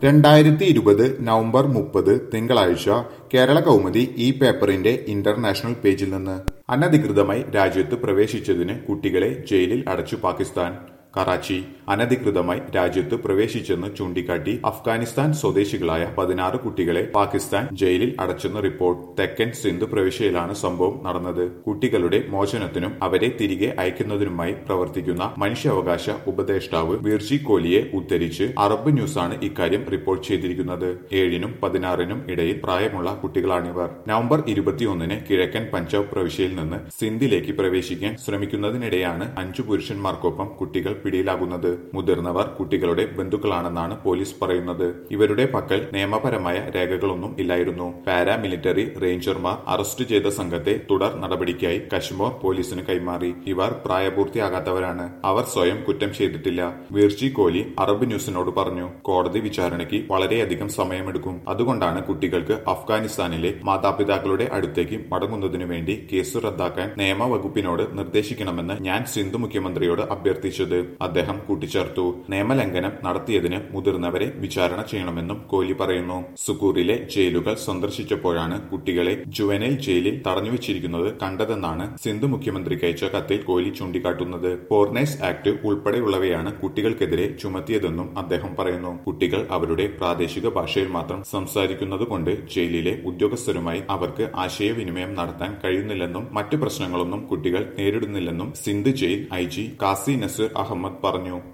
രണ്ടായിരത്തി ഇരുപത് നവംബർ മുപ്പത് തിങ്കളാഴ്ച കേരള കൗമുദി ഈ പേപ്പറിന്റെ ഇന്റർനാഷണൽ പേജിൽ നിന്ന് അനധികൃതമായി രാജ്യത്ത് പ്രവേശിച്ചതിന് കുട്ടികളെ ജയിലിൽ അടച്ചു പാകിസ്ഥാൻ കറാച്ചി അനധികൃതമായി രാജ്യത്ത് പ്രവേശിച്ചെന്ന് ചൂണ്ടിക്കാട്ടി അഫ്ഗാനിസ്ഥാൻ സ്വദേശികളായ പതിനാറ് കുട്ടികളെ പാകിസ്ഥാൻ ജയിലിൽ അടച്ചെന്ന് റിപ്പോർട്ട് തെക്കൻ സിന്ധ് പ്രവിശ്യയിലാണ് സംഭവം നടന്നത് കുട്ടികളുടെ മോചനത്തിനും അവരെ തിരികെ അയക്കുന്നതിനുമായി പ്രവർത്തിക്കുന്ന മനുഷ്യാവകാശ ഉപദേഷ്ടാവ് വീർജി കോലിയെ ഉദ്ധരിച്ച് അറബ് ന്യൂസാണ് ഇക്കാര്യം റിപ്പോർട്ട് ചെയ്തിരിക്കുന്നത് ഏഴിനും പതിനാറിനും ഇടയിൽ പ്രായമുള്ള കുട്ടികളാണിവർ നവംബർ ഇരുപത്തിയൊന്നിന് കിഴക്കൻ പഞ്ചാബ് പ്രവിശ്യയിൽ നിന്ന് സിന്ധിലേക്ക് പ്രവേശിക്കാൻ ശ്രമിക്കുന്നതിനിടെയാണ് അഞ്ചു പുരുഷന്മാർക്കൊപ്പം കുട്ടികൾ പിടിയിലാകുന്നത് മുതിർന്നവർ കുട്ടികളുടെ ബന്ധുക്കളാണെന്നാണ് പോലീസ് പറയുന്നത് ഇവരുടെ പക്കൽ നിയമപരമായ രേഖകളൊന്നും ഇല്ലായിരുന്നു പാരാമിലിറ്ററി റേഞ്ചർമാർ അറസ്റ്റ് ചെയ്ത സംഘത്തെ തുടർ നടപടിക്കായി കശ്മീർ പോലീസിന് കൈമാറി ഇവർ പ്രായപൂർത്തിയാകാത്തവരാണ് അവർ സ്വയം കുറ്റം ചെയ്തിട്ടില്ല വീർജി കോഹ്ലി അറബ് ന്യൂസിനോട് പറഞ്ഞു കോടതി വിചാരണയ്ക്ക് വളരെയധികം സമയമെടുക്കും അതുകൊണ്ടാണ് കുട്ടികൾക്ക് അഫ്ഗാനിസ്ഥാനിലെ മാതാപിതാക്കളുടെ അടുത്തേക്ക് മടങ്ങുന്നതിനു വേണ്ടി കേസ് റദ്ദാക്കാൻ നിയമവകുപ്പിനോട് നിർദ്ദേശിക്കണമെന്ന് ഞാൻ സിന്ധു മുഖ്യമന്ത്രിയോട് അഭ്യർത്ഥിച്ചത് അദ്ദേഹം കൂട്ടിച്ചേർത്തു നിയമലംഘനം നടത്തിയതിന് മുതിർന്നവരെ വിചാരണ ചെയ്യണമെന്നും കോഹ്ലി പറയുന്നു സുക്കൂറിലെ ജയിലുകൾ സന്ദർശിച്ചപ്പോഴാണ് കുട്ടികളെ ജുവനൈൽ ജയിലിൽ തടഞ്ഞുവച്ചിരിക്കുന്നത് കണ്ടതെന്നാണ് സിന്ധു മുഖ്യമന്ത്രിക്ക് അയച്ച കത്തിൽ കോഹ്ലി ചൂണ്ടിക്കാട്ടുന്നത് ഫോർനേഴ്സ് ആക്ട് ഉൾപ്പെടെയുള്ളവയാണ് കുട്ടികൾക്കെതിരെ ചുമത്തിയതെന്നും അദ്ദേഹം പറയുന്നു കുട്ടികൾ അവരുടെ പ്രാദേശിക ഭാഷയിൽ മാത്രം സംസാരിക്കുന്നതുകൊണ്ട് ജയിലിലെ ഉദ്യോഗസ്ഥരുമായി അവർക്ക് ആശയവിനിമയം നടത്താൻ കഴിയുന്നില്ലെന്നും മറ്റു പ്രശ്നങ്ങളൊന്നും കുട്ടികൾ നേരിടുന്നില്ലെന്നും Sindh jail I G Qazi Nazir Ahmed പറഞ്ഞു